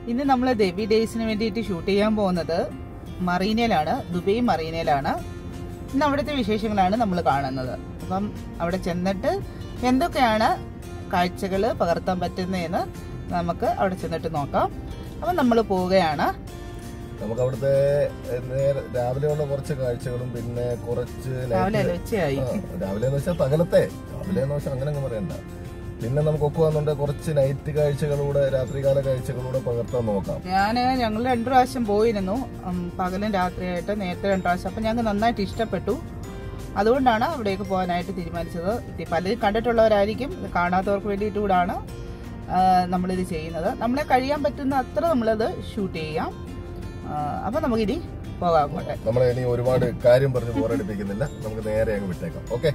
ഇന്ന് നമ്മൾ ദേവി ഡേയ്സിന് വേണ്ടിയിട്ട് ഷൂട്ട് ചെയ്യാൻ പോകുന്നത് മറീനയിലാണ് ദുബൈ മറീനയിലാണ് ഇന്ന് അവിടുത്തെ വിശേഷങ്ങളാണ് നമ്മൾ കാണുന്നത് അപ്പം അവിടെ ചെന്നിട്ട് എന്തൊക്കെയാണ് കാഴ്ചകൾ പകർത്താൻ പറ്റുന്നതെന്ന് നമുക്ക് അവിടെ ചെന്നിട്ട് നോക്കാം അപ്പം നമ്മൾ പോവുകയാണ് നമുക്ക് അവിടുത്തെ ഏഹ്, നേരെ രാവിലെയുള്ള കുറച്ച് കാഴ്ചകളും പിന്നെ കുറച്ച് രാവിലെ night- ഉച്ചയായി ആ, രാവിലെ എന്ന് വെച്ചാൽ പകലത്തെ രാവിലെ എന്ന് വെച്ചാൽ അങ്ങനെ അങ്ങ് പറയണ്ട പിന്നെ നമുക്ക് ഒക്കുവാന്നുണ്ട് കുറച്ച് നൈറ്റ് കാഴ്ചകളൂടെ രാത്രികാല കാഴ്ചകളൂടെ പകർത്താൻ നോക്കാം ഞാൻ ഞങ്ങൾ രണ്ടു പ്രാവശ്യം പോയിരുന്നു ഉം, പകലും രാത്രിയായിട്ട് നേരത്തെ രണ്ടു പ്രാവശ്യം അപ്പം ഞങ്ങൾക്ക് നന്നായിട്ട് ഇഷ്ടപ്പെട്ടു അതുകൊണ്ടാണ് അവിടേക്ക് പോകാനായിട്ട് തീരുമാനിച്ചത് ഇത് പലരും കണ്ടിട്ടുള്ളവരായിരിക്കും ഇത് കാണാത്തവർക്ക് വേണ്ടിയിട്ട് കൂടാണ് ആ, നമ്മളിത് ചെയ്യുന്നത് നമ്മളെ കഴിയാൻ പറ്റുന്ന അത്ര നമ്മളത് ഷൂട്ട് ചെയ്യാം ആ, അപ്പം നമുക്കിനി പോകാം അങ്ങോട്ട് നമ്മളെ ഇനി ഒരുപാട് കാര്യം പറഞ്ഞ് ബോറടിപ്പിക്കുന്നില്ല നമുക്ക് നേരെ അങ്ങ് വിട്ടേക്കാം ഓക്കെ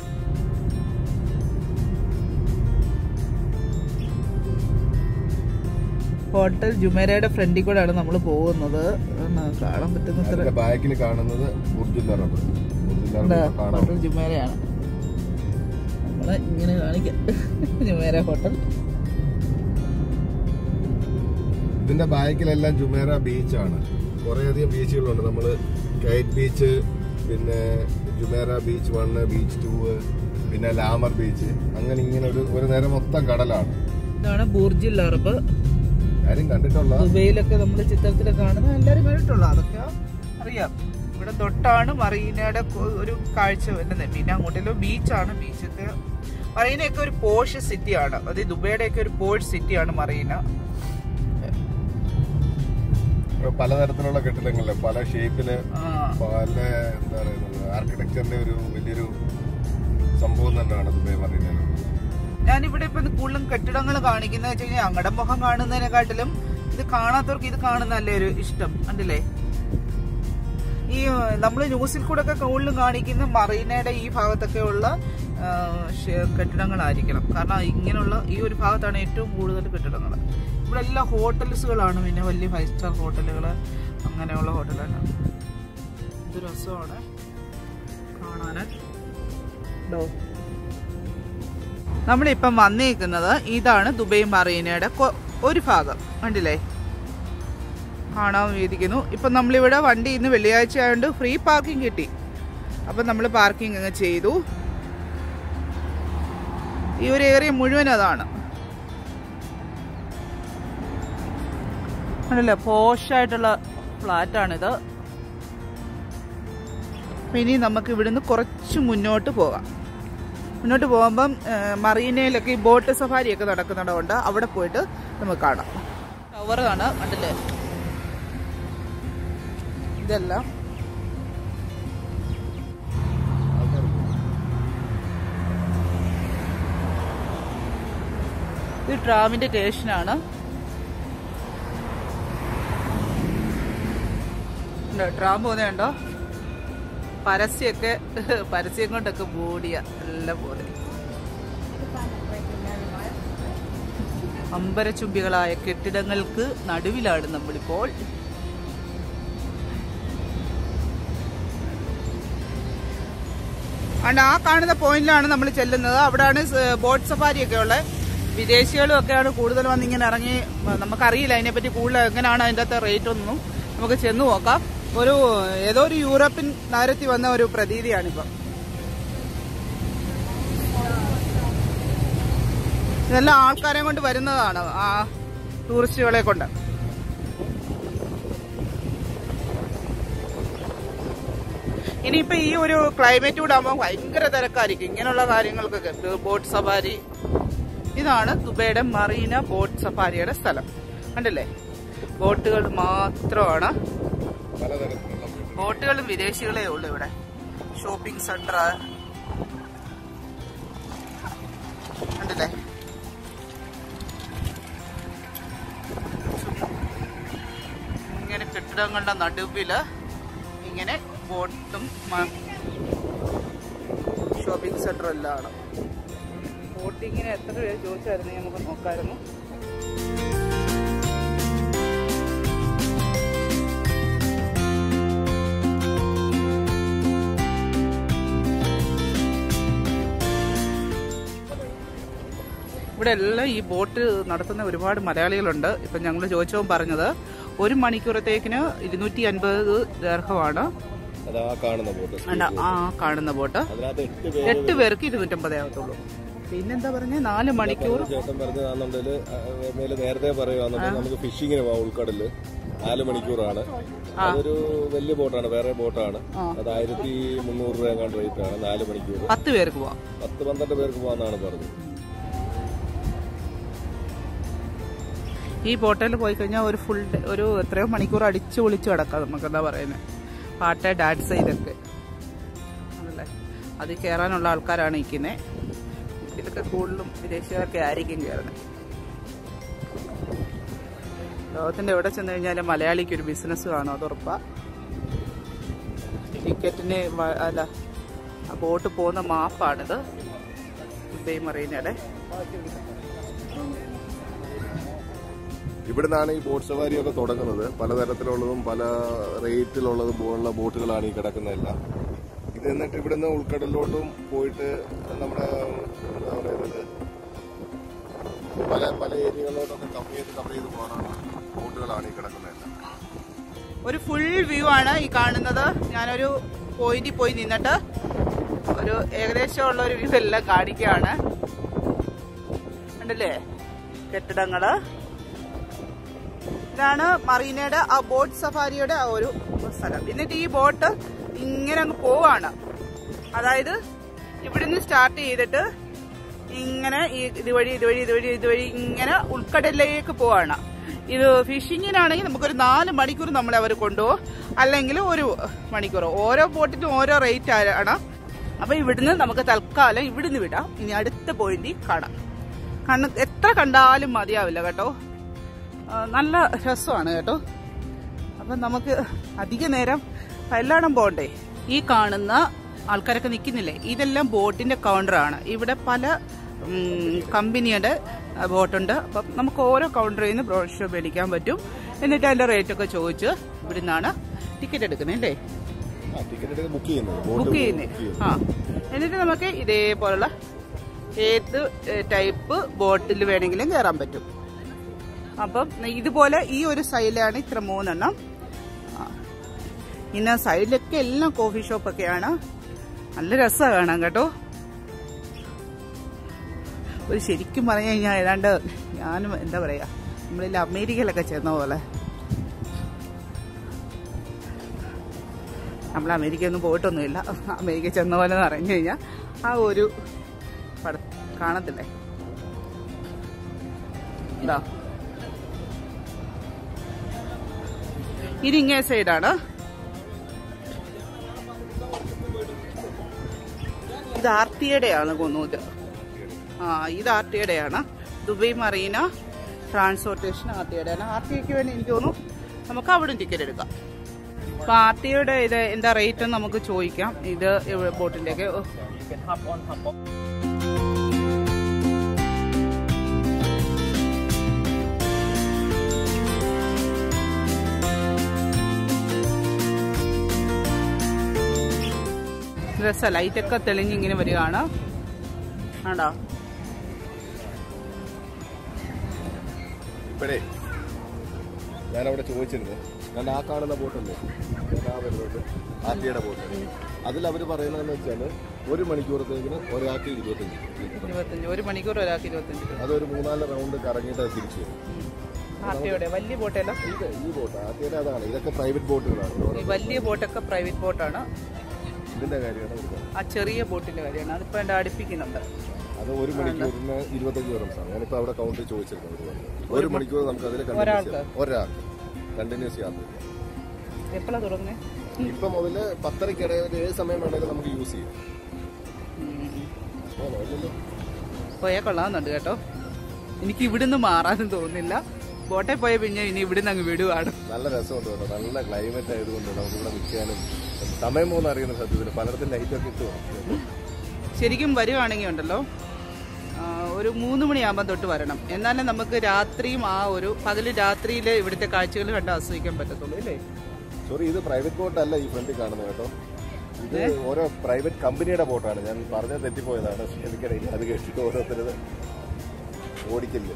ഹോട്ടൽ ജുമേരയുടെ ഫ്രണ്ടിൽ കൂടെയാണ് നമ്മൾ പോകുന്നത് ഒന്ന് കാണാൻ പറ്റുന്നത്ര അതിന്റെ ബാക്കിൽ കാണുന്നത് ബുർജുല്ലറബ് ബുർജുല്ലറബ് എന്താ, കാണാം ഹോട്ടൽ ജുമേരയാണ് നമ്മളെ ഇങ്ങനെ കാണിക്കാം ജുമേര ഹോട്ടൽ ഇതിന്റെ ബാക്കിലെല്ലാം ജുമേറ ബീച്ചാണ് കുറേയധികം ബീച്ചുകളുണ്ട് നമ്മള് കൈറ്റ് ബീച്ച് പിന്നെ Jumeirah beach one beach two പിന്നെ ലാമർ ബീച്ച് അങ്ങനെ ഇങ്ങനെ ഒരു ഒരു നേരം മൊത്തം കടലാണ് ഇതാണ് ബൂർജിൽ അറബ് ആരും കണ്ടിട്ടുള്ള ദുബൈയിലൊക്കെ നമ്മൾ ചിത്രത്തിൽ കാണുന്ന എല്ലാവരും കണ്ടിട്ടുള്ള അതൊക്കെ അറിയാം ഇവിടെ തൊട്ടാണ് മറീനയുടെ കൊ- ഒരു കാഴ്ച വരുന്നത് പിന്നെ അങ്ങോട്ടല്ലോ ബീച്ചാണ് ബീച്ചൊക്കെ മറീനയൊക്കെ ഒരു പോഷ് സിറ്റിയാണ് അത് ദുബൈയുടെ ഒക്കെ ഒരു പോഷ് സിറ്റിയാണ് മറീന ഇപ്പൊ പലതരത്തിലുള്ള കെട്ടിടങ്ങളില് പല ഷേപ്പില് ആ, പല എന്താ പറയുന്നത് ആർക്കിടെക്ചറിന്റെ ഒരു വലിയൊരു സംഭവം തന്നെയാണ് ദുബൈ പറയുന്നത് ഞാനിവിടെ ഇപ്പൊ കൂടുതലും കെട്ടിടങ്ങൾ കാണിക്കുന്ന വെച്ച് കഴിഞ്ഞാൽ അങ്ങടെ മുഖം കാണുന്നതിനെക്കാട്ടിലും ഇത് കാണാത്തവർക്ക് ഇത് കാണുന്നല്ലേ ഒരു ഇഷ്ടം കണ്ടില്ലേ ഈ നമ്മൾ ന്യൂസിൽ കൂടെ ഒക്കെ കൂടുതലും കാണിക്കുന്ന മറീനയുടെ ഈ ഭാഗത്തൊക്കെ ഉള്ള ആ, ഷെ- കെട്ടിടങ്ങളായിരിക്കണം കാരണം ഇങ്ങനെയുള്ള ഈ ഒരു ഭാഗത്താണ് ഏറ്റവും കൂടുതൽ കെട്ടിടങ്ങൾ ഇവിടെ എല്ലാം ഹോട്ടൽസുകളാണ് പിന്നെ വലിയ ഫൈവ് സ്റ്റാർ ഹോട്ടലുകൾ അങ്ങനെയുള്ള ഹോട്ടലാണ് ഇത് രസമാണ് കാണാന് ഉണ്ടോ നമ്മളിപ്പം വന്നിരിക്കുന്നത് ഇതാണ് ദുബൈ മറീനയുടെ കൊ- ഒരു ഭാഗം കണ്ടില്ലേ കാണാൻ വിധിക്കുന്നു ഇപ്പം നമ്മളിവിടെ വണ്ടി ഇന്ന് വെള്ളിയാഴ്ച ആയതുകൊണ്ട് ഫ്രീ പാർക്കിംഗ് കിട്ടി അപ്പം നമ്മൾ പാർക്കിംഗ് അങ്ങ് ചെയ്തു ഈ ഒരു ഏരിയ മുഴുവൻ അതാണ് ആണല്ലേ പോഷായിട്ടുള്ള ഫ്ലാറ്റാണിത് അപ്പം ഇനി നമുക്ക് ഇവിടുന്ന് കുറച്ച് മുന്നോട്ട് പോകാം മുന്നോട്ട് പോകുമ്പം ആ, മറീനയിലൊക്കെ ഈ ബോട്ട് സഫാരിയൊക്കെ നടക്കുന്നുണ്ട് അവിടെ പോയിട്ട് നമുക്ക് കാണാം ടവറാണ് കണ്ടില്ലേ ഇതെല്ലാം ഇത് ട്രാമിന്റെ സ്റ്റേഷനാണ് ഉണ്ടോ, ട്രാം പോകുന്നുണ്ടോ പരസ്യമൊക്കെ പരസ്യം കൊണ്ടൊക്കെ മൂടിയ എല്ലാം പോലെ അമ്പരചുംബികളായ കെട്ടിടങ്ങൾക്ക് നടുവിലാണ് നമ്മളിപ്പോൾ ആണ്ട് ആ കാണുന്ന പോയിന്റിലാണ് നമ്മൾ ചെല്ലുന്നത് അവിടെയാണ് സ് ബോട്ട് സഫാരി ഒക്കെ ഉള്ളത് വിദേശികളും ഒക്കെയാണ് കൂടുതൽ വന്ന് ഇങ്ങനെ ഇറങ്ങി മ- നമുക്കറിയില്ല അതിനെപ്പറ്റി കൂടുതൽ എങ്ങനെയാണ് അതിൻ്റെ അകത്തെ റേറ്റ് ഒന്നും നമുക്ക് ചെന്ന് നോക്കാം ഒരു ഏതോ ഒരു യൂറോപ്യൻ നഗരത്തിൽ വന്ന ഒരു പ്രതീതിയാണിപ്പം ഇതെല്ലാം ആൾക്കാരെ കൊണ്ട് വരുന്നതാണ് ആ ടൂറിസ്റ്റുകളെ കൊണ്ട് ഇനിയിപ്പോ ഈ ഒരു ക്ലൈമറ്റ് കൂടെ ആകുമ്പോൾ ഭയങ്കര തിരക്കായിരിക്കും ഇങ്ങനെയുള്ള കാര്യങ്ങൾക്കൊക്കെ ബോട്ട് സഫാരി ഇതാണ് ദുബൈയുടെ മറീന ബോട്ട് സഫാരിയുടെ സ്ഥലം കണ്ടില്ലേ ബോട്ടുകൾ മാത്രമാണ് പലതരത്തിലുള്ള ബോട്ടുകളും വിദേശികളേ ഉള്ളൂ ഇവിടെ ഷോപ്പിംഗ് സെന്റർ കണ്ടില്ലേ ഇങ്ങനെ കെട്ടിടങ്ങളുടെ നടുവില് ഇങ്ങനെ ബോട്ടും ഷോപ്പിംഗ് സെന്റർ എല്ലാം ആണ് ബോട്ടിങ്ങിന് എത്ര പേര് ചോദിച്ചായിരുന്നു നമുക്ക് നോക്കായിരുന്നു ഇവിടെ എല്ലാം ഈ ബോട്ട് നടത്തുന്ന ഒരുപാട് മലയാളികളുണ്ട് ഇപ്പം ഞങ്ങൾ ചോദിച്ചപ്പോൾ പറഞ്ഞത് ഒരു മണിക്കൂറത്തേക്കിന് ഇരുന്നൂറ്റി അൻപത് ദീർഘമാണ് അതാ കാണുന്ന ബോട്ട് അല്ല, ആ കാണുന്ന ബോട്ട് അതിനകത്ത് എട്ട് പേര് എട്ട് പേർക്ക് ഇരുന്നൂറ്റമ്പതേ ആകത്തുള്ളൂ പിന്നെന്താ പറഞ്ഞ നാല് മണിക്കൂർ ചേട്ടൻ പറഞ്ഞതാണെന്നുണ്ടെങ്കിൽ മേലെ നേരത്തെ പറയുകയാണെന്നുണ്ടെങ്കിൽ നമുക്ക് ഫിഷിങ്ങിന് പോവാം ഉൾക്കടലില് നാല് മണിക്കൂറാണ് അതൊരു വലിയ ബോട്ടാണ് വേറെ ബോട്ടാണ് അത് ആയിരത്തി മുന്നൂറ് രൂപ എങ്ങാണ്ട് റേറ്റ് ആണ് നാല് മണിക്കൂർ പത്ത് പേർക്ക് പോവാം പത്ത് പന്ത്രണ്ട് പേർക്ക് പോകാന്നാണ് പറഞ്ഞത് ഈ ബോട്ടിൽ പോയി കഴിഞ്ഞാൽ ഒരു ഫുൾ ഡേ ഒരു എത്രയോ മണിക്കൂർ അടിച്ചു പൊളിച്ചു കിടക്കാം നമുക്ക് എന്താ പറയുന്നത് പാട്ട് ഡാൻസ് ഇതൊക്കെ ആണല്ലേ അതിൽ കയറാനുള്ള ആൾക്കാരാണ് ഇരിക്കുന്നത് ഇതൊക്കെ കൂടുതലും വിദേശികളൊക്കെ ആയിരിക്കും കയറുന്നത് ലോകത്തിന്റെ എവിടെ ചെന്ന് കഴിഞ്ഞാലും മലയാളിക്ക് ഒരു ബിസിനസ് കാണും അത് ഉറപ്പാ ടിക്കറ്റിന് വ- അല്ല ആ ബോട്ട് പോകുന്ന മാപ്പാണിത് ദുബൈ മറീനയുടെ ഇവിടുന്നാണ് ഈ ബോട്ട് സവാരിയൊക്കെ തുടങ്ങുന്നത് പലതരത്തിലുള്ളതും പല റേറ്റിലുള്ളതും പോലുള്ള ബോട്ടുകളാണ് ഈ കിടക്കുന്നതെല്ലാം ഇത് എന്നിട്ട് ഇവിടുന്ന് ഉൾക്കടലിലോട്ടും പോയിട്ട് നമ്മുടെ എന്താ പറയുന്നത് പല പല ഏരിയകളിലോട്ടൊക്കെ കവർ ചെയ്ത് കവർ ചെയ്ത് പോകാനുള്ള ബോട്ടുകളാണ് ഈ കിടക്കുന്നതെല്ലാം ഒരു ഫുൾ വ്യൂ ആണ് ഈ കാണുന്നത് ഞാനൊരു പോയിന്റിൽ പോയി നിന്നിട്ട് ഒരു ഏകദേശം ഉള്ള ഒരു വ്യൂ എല്ലാം കാണിക്കുകയാണ് ഉണ്ടല്ലേ കെട്ടിടങ്ങള് ഇതാണ് മറീനയുടെ ആ ബോട്ട് സഫാരിയുടെ ആ ഒരു സ്ഥലം എന്നിട്ട് ഈ ബോട്ട് ഇങ്ങനെ അങ്ങ് പോവാണ് അതായത് ഇവിടുന്ന് സ്റ്റാർട്ട് ചെയ്തിട്ട് ഇങ്ങനെ ഈ ഇതുവഴി ഇതുവഴി ഇതുവഴി ഇതുവഴി ഇങ്ങനെ ഉൾക്കടലിലേക്ക് പോവാണ് ഇത് ഫിഷിങ്ങിനാണെങ്കിൽ നമുക്കൊരു നാല് മണിക്കൂർ നമ്മളെ അവർ കൊണ്ടുപോകും അല്ലെങ്കിൽ ഒരു മണിക്കൂർ ഓരോ ബോട്ടിനും ഓരോ റേറ്റ് ആണ് അപ്പൊ ഇവിടുന്ന് നമുക്ക് തൽക്കാലം ഇവിടുന്ന് വിടാം ഇനി അടുത്ത പോയിന്റ് കാണാം കണ്ണ് എത്ര കണ്ടാലും മതിയാവില്ല കേട്ടോ ആ, നല്ല രസമാണ് കേട്ടോ അപ്പം നമുക്ക് അധിക നേരം എല്ലായിടം പോകണ്ടേ ഈ കാണുന്ന ആൾക്കാരൊക്കെ നിൽക്കുന്നില്ലേ ഇതെല്ലാം ബോട്ടിന്റെ കൗണ്ടറാണ് ഇവിടെ പല ഉം, കമ്പനിയുടെ ആ, ബോട്ടുണ്ട് അപ്പം നമുക്ക് ഓരോ കൗണ്ടറിൽ നിന്ന് ബ്രോഷർ മേടിക്കാൻ പറ്റും എന്നിട്ട് അതിന്റെ റേറ്റ് ഒക്കെ ചോദിച്ച് ഇവിടുന്നാണ് ടിക്കറ്റ് എടുക്കുന്നത് അല്ലേ ആ ടിക്കറ്റ് ബുക്ക് ചെയ്യുന്നത് ബോട്ട് ബുക്ക് ചെയ്യുന്നത് ആ എന്നിട്ട് നമുക്ക് ഇതേപോലുള്ള ഏത് ടൈപ്പ് ബോട്ടിൽ വേണമെങ്കിലും കയറാൻ പറ്റും അപ്പം ഇതുപോലെ ഈ ഒരു സൈഡിലാണ് ഇത്ര മൂന്നെണ്ണം ആ. ഇന്ന് സൈഡിലൊക്കെ എല്ലാം കോഫി ഷോപ്പൊക്കെയാണ് നല്ല രസമാണ് കാണാൻ കേട്ടോ ഒരു ശരിക്കും പറഞ്ഞു കഴിഞ്ഞാൽ ഏതാണ്ട് ഞാനും എന്താ പറയാ നമ്മളിൽ അമേരിക്കയിലൊക്കെ ചെന്ന പോലെ നമ്മൾ അമേരിക്ക ഒന്നും പോയിട്ടൊന്നുമില്ല അമേരിക്ക ചെന്ന പോലെ എന്ന് പറഞ്ഞു കഴിഞ്ഞാൽ ആ ഒരു പട കാണത്തില്ലേ ഇതാ ഇതിങ്ങേ സൈഡാണ് ഇത് ആർ ടിയുടെ ആണ് കൊന്നൂത് ആ ഇത് ആർ ടിയുടെ ആണ് ദുബൈ മറീന ട്രാൻസ്പോർട്ടേഷൻ ആർ ടിയുടെ ആണ് ആർ ടിക്ക് വേണ്ടി എനിക്ക് തോന്നുന്നു നമുക്ക് അവിടെ ടിക്കറ്റ് എടുക്കാം അപ്പൊ ആർ ടിയുടെ ഇത് എന്താ റേറ്റ് എന്ന് നമുക്ക് ചോദിക്കാം ഇത് ബോട്ടിന്റെയൊക്കെ രസ ലൈറ്റൊക്കെ തെളിഞ്ഞിങ്ങനെ വരികയാണ് ആണോ ഇപ്പോഴേ ഞാനവിടെ ചോദിച്ചിരുന്നു ഞാൻ ആ കാണുന്ന ബോട്ടല്ലേ ഞാൻ ആ വരുന്നുണ്ട് ആർട്ടിയുടെ ബോട്ട് അതിൽ അവർ പറയുന്നതെന്ന് വെച്ചാൽ ഒരു മണിക്കൂറത്തേക്കിന് ഒരാൾക്ക് ഇരുപത്തഞ്ച് ഇരുപത്തഞ്ച് ഒരു മണിക്കൂർ ഒരാൾക്ക് ഇരുപത്തഞ്ച് രൂപ അതൊരു മൂന്നാല് റൗണ്ട് കറങ്ങിയിട്ട് അത് തിരിച്ചു വരും ആർട്ടിയുടെ വലിയ ബോട്ടല്ല ഇത് ഈ ബോട്ട് ആർട്ടിയുടെ അതാണ് ഇതൊക്കെ പ്രൈവറ്റ് ബോട്ടുകളാണ് ഓരോ ഈ വലിയ ബോട്ടൊക്കെ പ്രൈവറ്റ് ബോട്ടാണ് ഇതിന്റെ കാര്യമാണ് വരുന്നത് ആ ചെറിയ ബോട്ടിന്റെ കാര്യമാണ് അതിപ്പോ എന്റെ അടുപ്പിക്കുന്നുണ്ട് അത് ഒരു മണിക്കൂറിന് ഇരുപത്തഞ്ച് ആണ് ഞാനിപ്പോ അവിടെ കൗണ്ടർ ചോദിച്ചിരുന്നു ഒരുപാട്. ഒരു മണിക്കൂർ നമുക്ക് അതിൽ ഒരാൾക്ക്? ഒരാൾക്ക് കണ്ടിന്യൂസ് യാത്ര ചെയ്യാം എപ്പോഴാ തുടങ്ങുന്നത് ഇപ്പൊ മുതല് പത്തരക്കിടയിൽ ഏത് സമയം വേണമെങ്കിലും നമുക്ക് യൂസ് ചെയ്യാം ഓ, അല്ലല്ലോ. പോയാൽ കൊള്ളാവുന്നുണ്ട് കേട്ടോ എനിക്ക് ഇവിടുന്ന് മാറാനും തോന്നുന്നില്ല ബോട്ടെ പോയ പിന്നെ ഇനി ഇവിടുന്ന് അങ്ങ് വിടുവാണ് നല്ല രസമുണ്ട് കേട്ടോ നല്ല ക്ലൈമറ്റ് ആയതുകൊണ്ട് നമുക്ക് ഇവിടെ നിൽക്കാനും സമയം പോകുന്ന അറിയുന്ന സത്യത്തിൽ പലയിടത്തും ലൈറ്റ് ഒക്കെ ഇട്ടു ശരിക്കും വരുവാണെങ്കിൽ ഉണ്ടല്ലോ ആ, ഒരു മൂന്ന് മണിയാകുമ്പോൾ തൊട്ട് വരണം എന്നാലേ നമുക്ക് രാത്രിയും ആ ഒരു പകല് രാത്രിയിൽ ഇവിടുത്തെ കാഴ്ചകൾ കണ്ട് ആസ്വദിക്കാൻ പറ്റത്തുള്ളൂ അല്ലേ സോറി ഇത് പ്രൈവറ്റ് ബോട്ട് അല്ല ഈ ഫ്രണ്ടിൽ കാണുന്നത് കേട്ടോ ഇത് ഓരോ പ്രൈവറ്റ് കമ്പനിയുടെ ബോട്ടാണ് ഞാൻ പറഞ്ഞത് തെറ്റിപ്പോയതാണ് എനിക്കറിയില്ല അത് കേട്ടിട്ട് ഓരോരുത്തരത് ഓടിക്കില്ല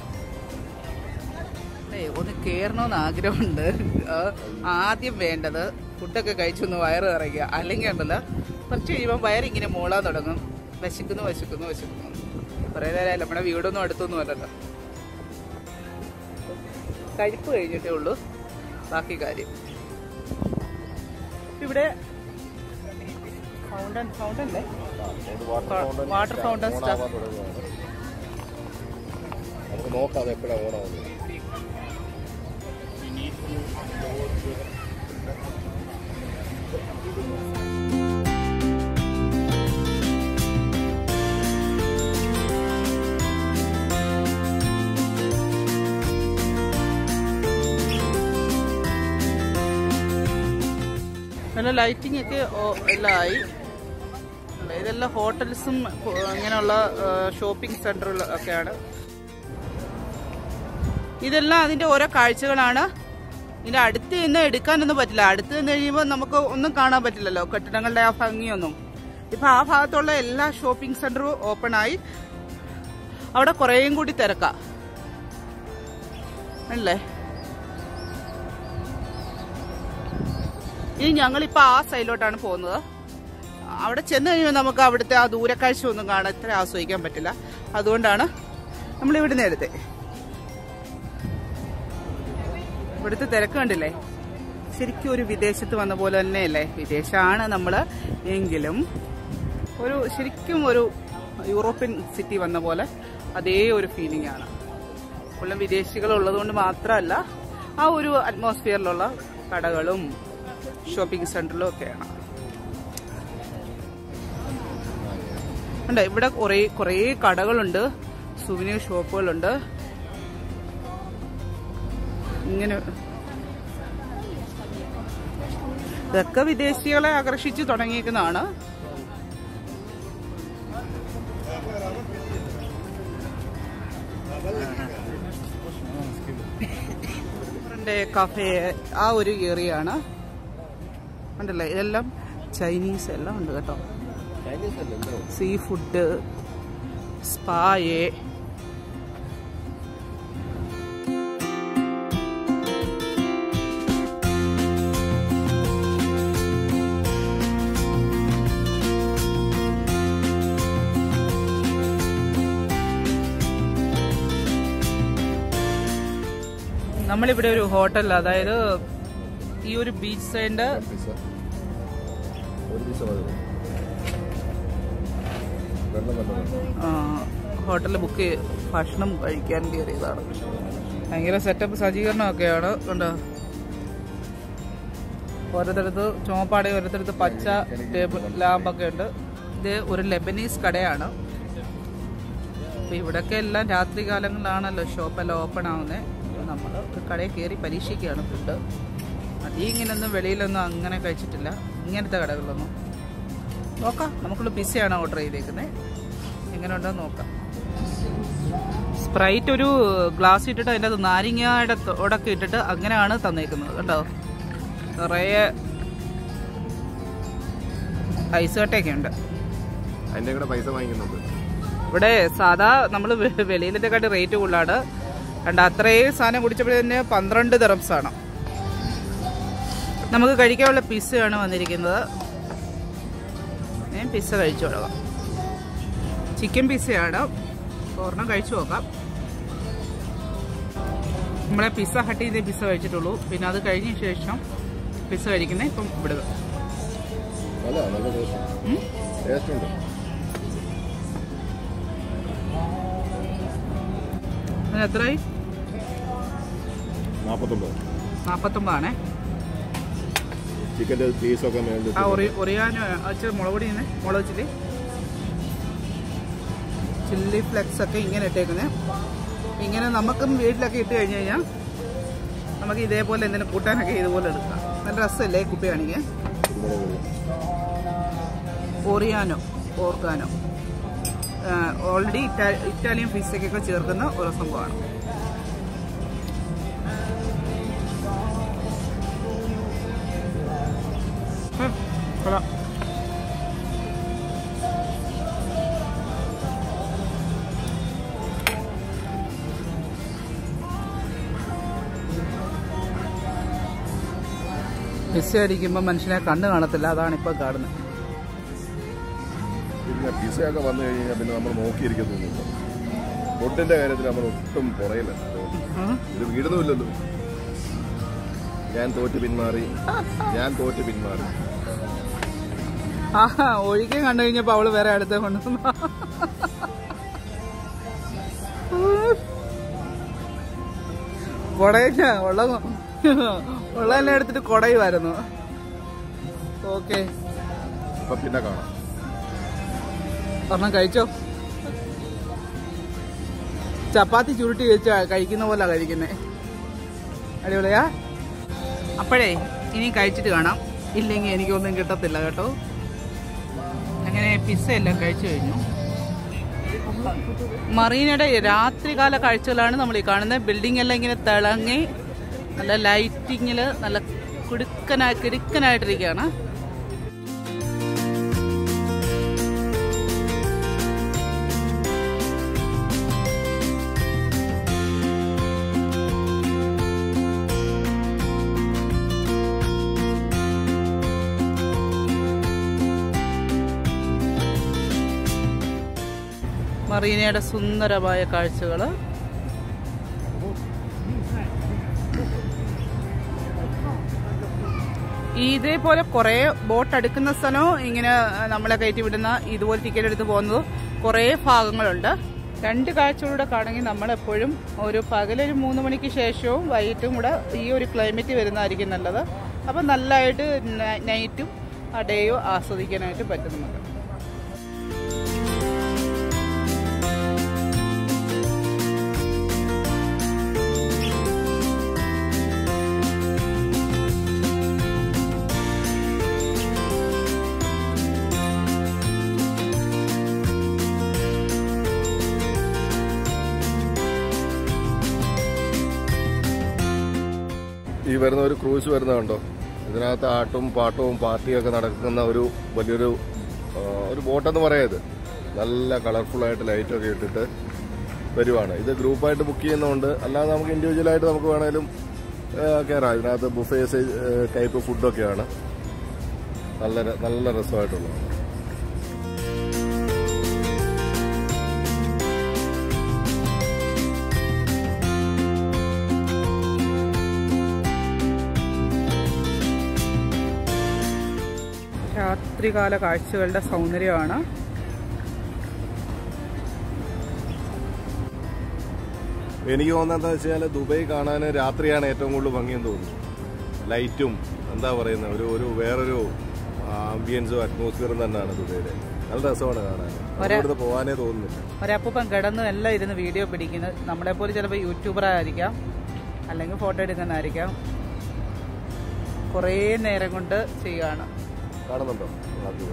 ഏയ് ഒന്ന് കേറണമെന്ന് ആഗ്രഹമുണ്ട് ആ, ആദ്യം വേണ്ടത് ഫുഡൊക്കെ കഴിച്ചൊന്ന് വയറ് നിറയ്ക്കുക അല്ലെങ്കിൽ ഉണ്ടല്ലോ കുറച്ച് കഴിയുമ്പോൾ വയറിങ്ങനെ മൂളാൻ തുടങ്ങും വിശക്കുന്നു വിശക്കുന്നു വിശക്കുന്നു കുറേ നേരമല്ല നമ്മുടെ വീടൊന്നും അടുത്തൊന്നും അല്ലല്ലോ കഴിപ്പ് കഴിഞ്ഞിട്ടേ ഉള്ളൂ ബാക്കി കാര്യം ഇവിടെ ഫൗണ്ടൻ ഫൗണ്ടൻ അല്ലേ വാട്ടർ ഫൗണ്ടൻ സ്റ്റഫ് നമുക്ക് നോക്കാം അത് എപ്പോഴാണ് ഓണാവുന്നത് നല്ല ലൈറ്റിംഗ് ഒക്കെ ഓ- എല്ലാം ആയി അല്ല, ഇതെല്ലാം ഹോട്ടൽസും ഹോ- അങ്ങനെയുള്ള ഷോപ്പിംഗ് സെന്ററുകൾ ഒക്കെയാണ് ഇതെല്ലാം അതിന്റെ ഓരോ കാഴ്ചകളാണ് ഇതിന്റെ അടുത്ത് നിന്ന് എടുക്കാനൊന്നും പറ്റില്ല അടുത്ത് നിന്ന് കഴിയുമ്പോൾ നമുക്ക് ഒന്നും കാണാൻ പറ്റില്ലല്ലോ കെട്ടിടങ്ങളുടെ ആ ഭംഗിയൊന്നും ഇപ്പൊ ആ ഭാഗത്തുള്ള എല്ലാ ഷോപ്പിംഗ് സെന്ററും ഓപ്പൺ ആയി അവിടെ കുറേയും കൂടി തിരക്കാ അല്ലേ ഇനി ഞങ്ങളിപ്പോൾ ആ സൈഡിലോട്ടാണ് പോകുന്നത് അവിടെ ചെന്ന് കഴിയുമ്പോൾ നമുക്ക് അവിടുത്തെ ആ ദൂരക്കാഴ്ച ഒന്നും കാണാൻ ഇത്ര ആസ്വദിക്കാൻ പറ്റില്ല അതുകൊണ്ടാണ് നമ്മൾ ഇവിടുന്ന് എടുത്തത് ഇവിടുത്തെ തിരക്ക് കണ്ടില്ലേ ശരിക്കും ഒരു വിദേശത്ത് വന്ന പോലെ തന്നെയല്ലേ വിദേശമാണ് നമ്മൾ എങ്കിലും ഒരു ശരിക്കും ഒരു യൂറോപ്യൻ സിറ്റി വന്ന പോലെ അതേ ഒരു ഫീലിംഗ് ആണ് ഉള്ള വിദേശികൾ ഉള്ളതുകൊണ്ട് മാത്രമല്ല ആ ഒരു അറ്റ്മോസ്ഫിയറിലുള്ള കടകളും ഷോപ്പിംഗ് സെന്ററിലും ഒക്കെയാണ് ഉണ്ട് ഇവിടെ കുറേ കുറേ കടകളുണ്ട് സുവിനീർ ഷോപ്പുകളുണ്ട് ഇങ്ങനെ ഇതൊക്കെ വിദേശികളെ ആകർഷിച്ച് തുടങ്ങിയിരിക്കുന്നതാണ് ന്റെ കഫേ ആ ഒരു ഏരിയ ആണ് ഉണ്ടല്ലേ ഇതെല്ലാം ചൈനീസ് എല്ലാം ഉണ്ട് കേട്ടോ ചൈനീസ് അല്ലേ എന്തോ സീ ഫുഡ് സ്പായേ നമ്മളിവിടെ ഒരു ഹോട്ടൽ അതായത് ഈ ഒരു ബീച്ച് സൈഡിന്റെ പിസ്സ ഒരു പിസ്സ മതി വെള്ളം വെള്ളം ഹോട്ടലിൽ ബുക്ക് ചെയ്ത് ഭക്ഷണം കഴിക്കാൻ കയറിയതാണ് ഭയങ്കര സെറ്റപ്പ് സജ്ജീകരണമൊക്കെയാണ് കണ്ടോ ഓരോരുത്തരത്ത് ചുമപ്പാടെ ഓരോരുത്തരത്ത് പച്ച ടേബിൾ ലാമ്പൊക്കെ ഉണ്ട് ഇത് ഒരു ലെബനീസ് കടയാണ് അപ്പൊ ഇവിടൊക്കെ എല്ലാം രാത്രി കാലങ്ങളിലാണല്ലോ ഷോപ്പെല്ലാം ഓപ്പൺ ആവുന്നത് നമ്മൾ ഒരു കടയിൽ കയറി പരീക്ഷിക്കുകയാണ് ഫുഡ് അധികം ഇങ്ങനെയൊന്നും വെളിയിലൊന്നും അങ്ങനെ കഴിച്ചിട്ടില്ല ഇങ്ങനത്തെ കടകളിലൊന്നും നോക്കാം നമുക്കുള്ള പിസയാണ് ഓർഡർ ചെയ്തേക്കുന്നത് എങ്ങനെ ഉണ്ടെന്ന് നോക്കാം സ്പ്രൈറ്റ് ഒരു ഗ്ലാസ് ഇട്ടിട്ട് അതിൻ്റെ അത് നാരങ്ങയുടെ തോടൊക്കെ ഇട്ടിട്ട് അങ്ങനെയാണ് തന്നേക്കുന്നത് കേട്ടോ നിറയെ ഐസ് കട്ടയൊക്കെ ഉണ്ട് അതിന്റെ കൂടെ പൈസ വാങ്ങിക്കുന്നുണ്ട് ഇവിടെ സാധാ നമ്മൾ വെളിയിലത്തെക്കാട്ടി റേറ്റ് കൂടുതലാണ് കണ്ട അത്രയും സാധനം കുടിച്ചപ്പോൾ തന്നെ പന്ത്രണ്ട് ദിറംസ് ആണ് നമുക്ക് കഴിക്കാനുള്ള പിസ്സയാണ് വന്നിരിക്കുന്നത് ഞാൻ പിസ്സ കഴിച്ചു തുടങ്ങാം ചിക്കൻ പിസ്സയാണ് ഒരെണ്ണം കഴിച്ചു നോക്കാം നമ്മളെ പിസ്സ ഹട്ട് ചെയ്തേ പിസ്സ കഴിച്ചിട്ടുള്ളൂ പിന്നെ അത് കഴിഞ്ഞ ശേഷം പിസ്സ കഴിക്കുന്നത് ഇപ്പം ഇവിടുന്ന് നല്ല നല്ല ടേസ്റ്റ് ഉം? ടേസ്റ്റ് ഉണ്ട് അതിന് എത്രയായി നാൽപ്പത്തൊമ്പത് നാൽപ്പത്തൊമ്പതാണേ ചിക്കൻ്റെ പീസൊക്കെ മേളിൽ ആ ഒറി ഒറിയാനോ അച്ഛൻ മുളക് പൊടി തന്നെ മുളക് ചില്ലി ചില്ലി ഫ്ലെക്സ് ഒക്കെ ഇങ്ങനെ ഇട്ടേക്കുന്നത് ഇങ്ങനെ നമുക്കും വീട്ടിലൊക്കെ ഇട്ട് കഴിഞ്ഞ് കഴിഞ്ഞാൽ നമുക്ക് ഇതേപോലെ എന്തെങ്കിലും കൂട്ടാനൊക്കെ ഇതുപോലെ എടുക്കാം നല്ല രസമല്ലേ കുപ്പി കാണിക്കാൻ ഓറിയാനോ ഓർഗാനോ ഓൾറെഡി ഇറ്റാലിയൻ പിസ്സയ്ക്കൊക്കെ ചേർക്കുന്ന ഒരു സംഭവമാണ് ഉം, കൊള്ളാം പിസ്സ അടിക്കുമ്പോൾ മനുഷ്യനെ കണ്ണ് കാണത്തില്ല അതാണ് ഇപ്പൊ കാണുന്നത് പിന്നെ പിസയൊക്കെ വന്നു കഴിഞ്ഞാൽ പിന്നെ നമ്മൾ നോക്കിയിരിക്കത്തൊന്നുമില്ല ഫുഡിന്റെ കാര്യത്തിൽ നമ്മൾ ഒട്ടും പുറയില്ല ഉം. ഇത് വീടുന്നുമില്ലല്ലോ ഞാൻ തോറ്റ് പിന്മാറി ഞാൻ തോറ്റ് പിന്മാറി ആഹാ ഒഴിക്കാൻ കണ്ടു കഴിഞ്ഞപ്പോ അവള് വേറെ അടുത്ത് കൊണ്ടുവന്നു കൊടയില്ല ഉള്ള ഉള്ളതെല്ലാം എടുത്തിട്ട് കൊടയുമായിരുന്നു ഓക്കെ അപ്പൊ പിന്നെ കാണാം ഒരെണ്ണം കഴിച്ചോ ചപ്പാത്തി ചുരുട്ടി വെച്ച് കഴിക്കുന്ന പോലെ കഴിക്കുന്നേ അടിപൊളിയാ അപ്പോഴേ ഇനി കഴിച്ചിട്ട് കാണാം ഇല്ലെങ്കിൽ എനിക്കൊന്നും കിട്ടത്തില്ല കേട്ടോ അങ്ങനെ പിസ്സ എല്ലാം കഴിച്ചു കഴിഞ്ഞു മറീനയുടെ രാത്രികാല കാഴ്ചകളാണ് നമ്മൾ ഈ കാണുന്നത് ബിൽഡിംഗ് എല്ലാം ഇങ്ങനെ തിളങ്ങി നല്ല ലൈറ്റിങ്ങിൽ നല്ല കുടുക്കനായി കിടുക്കനായിട്ടിരിക്കുകയാണ് മറീനയുടെ സുന്ദരമായ കാഴ്ചകൾ ഇതേപോലെ കുറെ ബോട്ട് അടുക്കുന്ന സ്ഥലവും ഇങ്ങനെ ആ, നമ്മളെ കയറ്റി വിടുന്ന ഇതുപോലെ ടിക്കറ്റ് എടുത്ത് പോകുന്നത് കുറെ ഭാഗങ്ങളുണ്ട് രണ്ട് കാഴ്ചകളൂടെ കാണുമെങ്കിൽ നമ്മളെപ്പോഴും ഒരു പകലൊരു മൂന്ന് മണിക്ക് ശേഷവും വൈകിട്ടും കൂടെ ഈ ഒരു ക്ലൈമറ്റ് വരുന്നതായിരിക്കും നല്ലത് അപ്പം നല്ലതായിട്ട് ന- നൈറ്റും ആ ഡേയും ആസ്വദിക്കാനായിട്ട് പറ്റും നമുക്ക് ഈ വരുന്ന ഒരു ക്രൂസ് വരുന്ന കണ്ടോ ഇതിനകത്ത് ആട്ടും പാട്ടവും പാർട്ടിയും ഒക്കെ നടക്കുന്ന ഒരു വലിയൊരു ആ, ഒരു ബോട്ടെന്ന് പറയത് നല്ല കളർഫുൾ ആയിട്ട് ലൈറ്റ് ഒക്കെ ഇട്ടിട്ട് വരുവാണ് ഇത് ഗ്രൂപ്പായിട്ട് ബുക്ക് ചെയ്യുന്നതുകൊണ്ട് അല്ലാതെ നമുക്ക് ഇൻഡിവിജ്വലായിട്ട് നമുക്ക് വേണേലും ആ, കയറാം ഇതിനകത്ത് ബുഫേസ് ടൈപ്പ് ഫുഡൊക്കെയാണ് നല്ല ര- നല്ല രസമായിട്ടുള്ളത് രാത്രികാല കാഴ്ചകളുടെ സൗന്ദര്യമാണ് എനിക്ക് തോന്നുന്നത് എന്താ വെച്ചാൽ ദുബൈ കാണാൻ രാത്രിയാണ് ഏറ്റവും കൂടുതൽ ഭംഗിയെന്ന് തോന്നുന്നു ലൈറ്റും എന്താ പറയുന്നത് ഒരു ഒരു വേറൊരു ആംബിയൻസും അറ്റ്മോസ്ഫിയറും തന്നെയാണ് ദുബൈയുടെ നല്ല രസമാണ് കാണാൻ ഒരേ- ഇവിടുത്തെ പോകാനേ തോന്നുന്നില്ല ഒരപ്പം കിടന്ന് എല്ലാം ഇരുന്ന് വീഡിയോ പിടിക്കുന്നത് നമ്മളെപ്പോലെ ചിലപ്പോൾ യൂട്യൂബർ ആയിരിക്കാം അല്ലെങ്കിൽ ഫോട്ടോ എടുക്കുന്നതായിരിക്കാം കുറേ നേരം കൊണ്ട് ചെയ്യുകയാണ് കാണുന്നുണ്ടോ നാട്ടിൽ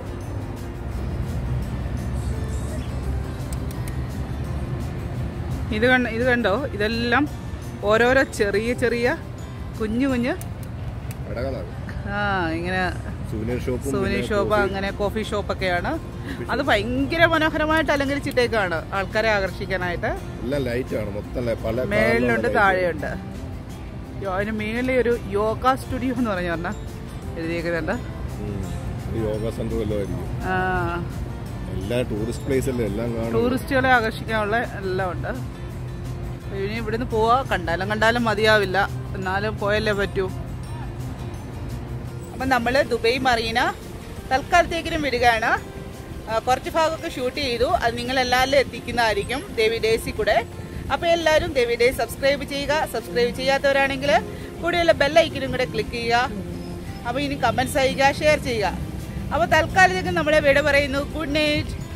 ഇത് കണ്ട ഇത് കണ്ടോ ഇതെല്ലാം ഓരോരോ ചെറിയ ചെറിയ കുഞ്ഞു കുഞ്ഞ് കടകളാണ് ആ ഇങ്ങനെ സുവനീർ ഷോപ്പും സൂനി പിന്നെ ഷോപ്പ് coffee- അങ്ങനെ കോഫി ഷോപ്പൊക്കെയാണ് അത് ഭയങ്കര മനോഹരമായിട്ട് അലങ്കരിച്ചിട്ടേക്കാണ് ആൾക്കാരെ ആകർഷിക്കാനായിട്ട് എല്ലാം ലൈറ്റാണ് മൊത്തം ലൈ- പല മേളിലുണ്ട് കളറിലുള്ള light. താഴെയുണ്ട് യോ- അതിന് മേളിൽ ഒരു യോഗ സ്റ്റുഡിയോ എന്ന് പറഞ്ഞു പറഞ്ഞ എഴുതിയേക്കുന്നുണ്ട് ഉം. ഒരു യോഗ സെന്റർ വല്ലതും ആയിരിക്കും ആ, എല്ലാ ടൂറിസ്റ്റ് പ്ലേസ് അല്ലേ എല്ലാം കാണും ടൂറിസ്റ്റുകളെ ആകർഷിക്കാനുള്ള എല്ലാം ഉണ്ട് ഇനി ഇവിടുന്ന് പോവാ കണ്ടാലും കണ്ടാലും മതിയാവില്ല എന്നാലും പോയല്ലേ പറ്റൂ അപ്പം നമ്മൾ ദുബൈ മറീന തൽക്കാലത്തേക്കിനും വിടുകയാണ് ആ, കുറച്ച് ഭാഗമൊക്കെ ഷൂട്ട് ചെയ്തു അത് നിങ്ങൾ എല്ലാവരിലും എത്തിക്കുന്നതായിരിക്കും ദേവി ഡേസി കൂടെ അപ്പോൾ എല്ലാവരും ദേവി ഡേ സബ്സ്ക്രൈബ് ചെയ്യുക സബ്സ്ക്രൈബ് ചെയ്യാത്തവരാണെങ്കിൽ കൂടെയുള്ള ബെല്ലൈക്കനും കൂടെ ക്ലിക്ക് ചെയ്യുക അപ്പോൾ ഇനി കമൻസ് ചെയ്യുക ഷെയർ ചെയ്യുക അപ്പോൾ തൽക്കാലത്തേക്ക് നമ്മുടെ വിട പറയുന്നു ഗുഡ് നൈറ്റ്